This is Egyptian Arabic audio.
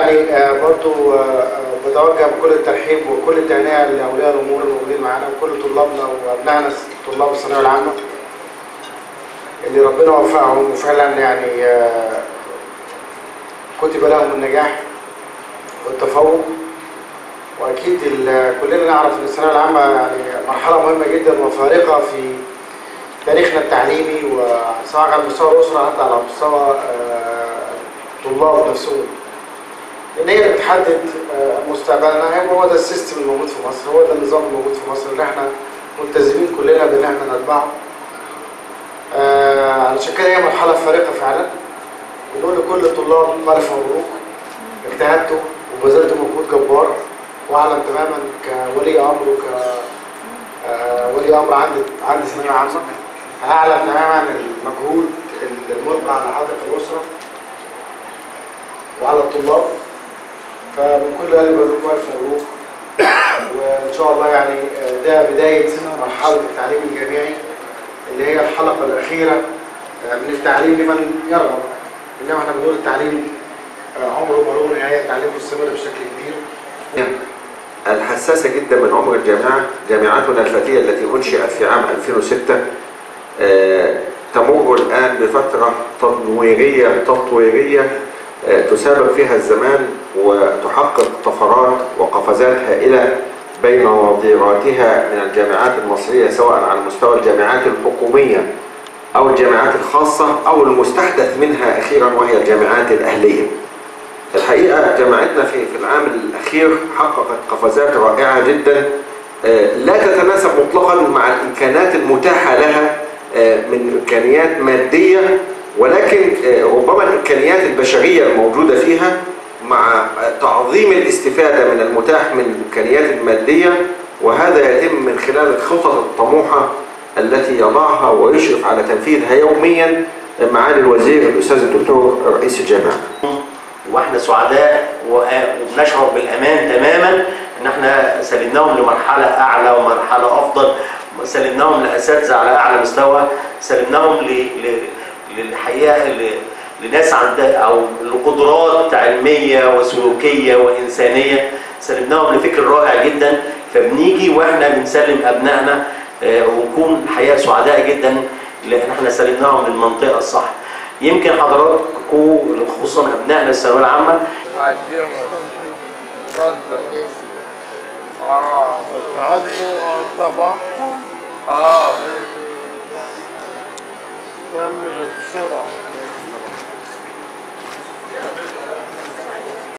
يعني آه، برضو آه، آه، بتوجه بكل الترحيب وكل التهنئه لاولياء الامور الموجودين معانا وكل طلابنا وابنائنا طلاب الثانويه العامه اللي ربنا وفقهم وفعلا يعني آه، كتب لهم النجاح والتفوق واكيد ال- كلنا نعرف ان الثانويه العامه يعني مرحله مهمه جدا وفارقه في تاريخنا التعليمي وسواء على مستوى الاسره حتى على مستوى آه، الطلاب نفسهم لان هي اللي بتحدد آه، مستقبلنا هو ده السيستم الموجود في مصر هو ده النظام الموجود في مصر اللي احنا ملتزمين كلنا بان احنا نتبعه آه، علشان كده هي مرحله فارقه فعلا بنقول لكل الطلاب الف مبروك اجتهدتوا وبذلتوا مجهود جبار واعلم تماما كولي امر وك آه، ولي امر عندي عندي ثانويه عامه اعلم تماما المجهود الملقى على حضره الاسره وعلى الطلاب فمن كل قلبي بقول لكم الف مبروك وان شاء الله يعني آه، ده بدايه مرحله التعليم الجامعي اللي هي الحلقه الاخيره آه، من التعليم لمن يرغب انما احنا بنقول التعليم آه، عمره ما له نهايه التعليم مستمر بشكل كبير الحساسة جدا من عمر الجامعة جامعاتنا الفتية التي أنشئت في عام 2006 آه، تمر الآن بفترة تطويرية تطويرية آه، تسابق فيها الزمان وتحقق طفرات وقفزات هائلة بين نظيراتها من الجامعات المصرية سواء على مستوى الجامعات الحكومية أو الجامعات الخاصة أو المستحدث منها أخيرا وهي الجامعات الأهلية الحقيقة جامعتنا في في العام الأخير حققت قفزات رائعة جدا آه، لا تتناسب مطلقا مع الإمكانات المتاحة لها آه، من إمكانيات مادية ولكن آه، ربما الإمكانيات البشرية الموجودة فيها مع آه، تعظيم الاستفادة من المتاح من الإمكانيات المادية وهذا يتم من خلال الخطط الطموحة التي يضعها ويشرف على تنفيذها يوميا معالي الوزير الأستاذ الدكتور رئيس الجامعة واحنا سعداء وبنشعر بالامان تماما ان احنا سلمناهم لمرحله اعلى ومرحله افضل سلمناهم لاساتذه على اعلى مستوى سلمناهم ل... ل... للحقيقه ل... لناس عندها او لقدرات علميه وسلوكيه وانسانيه سلمناهم لفكر رائع جدا فبنيجي واحنا بنسلم ابنائنا آه، ونكون الحقيقه سعداء جدا لان احنا سلمناهم للمنطقه الصح يمكن حضراتكم خصوصا ابنائنا الثانويه العامه عجيب صدق اه عدوا طبعا اه كمل بسرعه